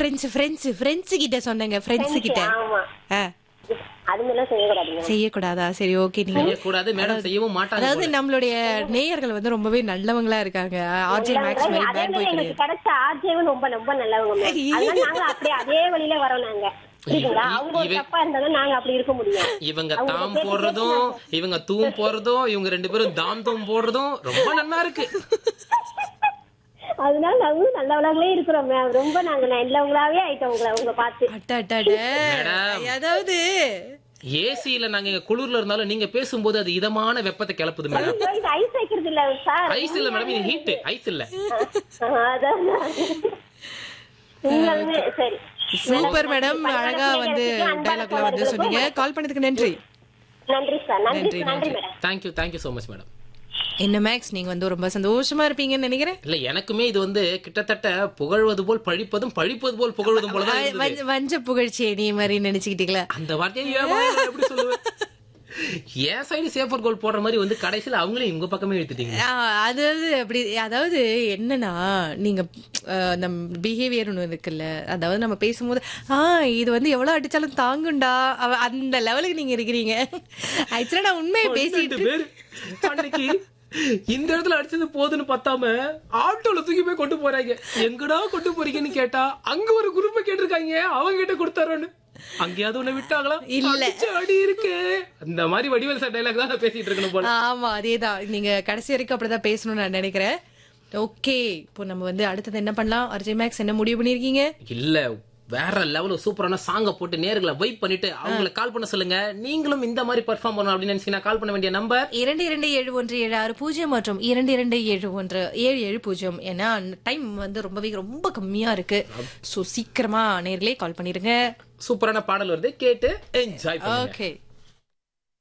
Friends friends friends கிட்ட சொன்னேங்க friends கிட்ட ஆமா ஆ, அது மாதிரிலாம் செய்யக்கூடாதுங்க செய்யக்கூடாதா சரி ஓகே நீங்க செய்யக்கூடாது மேடம் செய்யவும் மாட்டாங்க அதாவது நம்மளுடைய நேயர்கள் வந்து ரொம்பவே நல்லவங்களா இருக்காங்க ஆர்ஜே மேக்ஸ் மாதிரி அதே பேட் மாதிரி பாய் எங்களுக்கு கிடையாது கிடைச்ச ஆர்ஜேவும் ரொம்ப ரொம்ப நல்லவங்க ma'am. ஐயே. அதனால நாங்க அப்படியே அதே வழியில வரோம் நாங்க புரியுதுங்களா இவ- அவங்க ஒரு இவ- தப்பா இருந்தாலும் நாங்க அப்படி இருக்க முடியும் இவங்க அவங்க தாம் பேசி போடுறதும் இவங்க தூம் போடுறதும் இவங்க ரெண்டு பேரும் தாம் தூம் போடுறதும் ரொம்ப நல்லா இருக்கு அதனால நாங்களும் நல்லவளாவே இருக்கிறோம் மேம் ரொம்ப நாங்க நல்லவங்களாவே ஆயிட்டோம் உங்களை உங்க பார்த்து அட்ட அட்ட அட. மேடம். அதாவது ஏசியில நாங்க இங்க குளிர்ல இருந்தாலும் நீங்க பேசும்போது அது இதமான வெப்பத்தை கிளப்புது மேடம் ஐயோ, இது ஐஸ் வைக்கிறது இல்ல சார் ஐஸ் இல்ல மேடம் இது ஹீட் ஐஸ் இல்ல அதான் உண்மையாலுமே சரி சூப்பர் மேடம் அழகா வந்து டைலாக்ல வந்து சொன்னீங்க கால் பண்ணதுக்கு நன்றி நன்றி சார் நன்றி நன்றி, நன்றி நன்றி. Madam thank you thank you so much madam என்ன மேக்ஸ் நீங்க வந்து ரொம்ப சந்தோஷமா இருப்பீங்கன்னு நினைக்கிறேன் இல்ல எனக்குமே இது வந்து கிட்டத்தட்ட புகழ்வது போல் பழிப்பதும் பழிப்பது போல் புகழ்வதும் போலதான் வ- இருந்தது. வஞ்ச- வஞ்ச புகழ்ச்சி நீ மாதிரி நினைச்சுக்கிட்டீங்களா அந்த வார்த்தையை ஏன் வாயில எப்படி சொல்லுவேன் என் சைடு சேஃபர் கோல் போடுற மாதிரி வந்து கடைசியில அவங்களே இவங்க பக்கமே எடுத்துட்டீங்க ஆ, அதாவது அப்படி அதாவது என்னன்னா நீங்க அஹ், நம்ம பிஹேவியர் ஒன்று இருக்குல்ல அதாவது நம்ம பேசும்போது ஆ இது வந்து எவ்வளவு அடிச்சாலும் தாங்குண்டா அவ- அந்த லெவலுக்கு நீங்க இருக்கிறீங்க ஆக்சுவலா நான் உண்மையை பேசிட்டு ரெண்டு பேரு அன்னைக்கு இந்த இடத்துல அடிச்சது போதுன்னு பார்த்தாம ஆட்டோல தூக்கி போய் கொண்டு போறாங்க எங்கடா கொண்டு போறீங்கன்னு கேட்டா அங்க ஒரு குரூப்பை கேட்டிருக்காங்க அவங்க கிட்ட கொடுத்தாரோன்னு அங்கேயாவது உன்னை விட்டாங்களா இல்ல. அடிச்ச அடி இருக்கு அந்த மாதிரி வடிவேல் சார் டைலாக் தான் நான் பேசிட்டு இருக்கணும் போல ஆமா அதேதான் நீங்க கடைசி வரைக்கும் அப்படிதான் பேசணும்னு நான் நினைக்கிறேன் ஓகே இப்போ நம்ம வந்து அடுத்தது என்ன பண்ணலாம் அர்ஜய் மேக்ஸ் என்ன முடிவு பண்ணிருக்கீங்க இல்ல வேற லெவல் சூப்பரான சாங்க போட்டு நேர்களை வைப் பண்ணிட்டு அவங்கள கால் பண்ண சொல்லுங்க நீங்களும் இந்த மாதிரி பெர்ஃபார்ம் பண்ணணும் அப்படின்னு நினைச்சீங்கன்னா கால் பண்ண வேண்டிய நம்பர் இரண்டு இரண்டு ஏழு ஒன்று ஏழு ஆறு பூஜ்ஜியம் மற்றும் இரண்டு இரண்டு ஏழு ஒன்று ஏழு ஏழு பூஜ்ஜியம் ஏன்னா டைம் வந்து ரொம்பவே ரொம்ப கம்மியா இருக்கு சோ சீக்கிரமா நேர்களே கால் பண்ணிருங்க சூப்பரான பாடல் வருது கேட்டு என்ஜாய் பண்ணுங்க ஓகே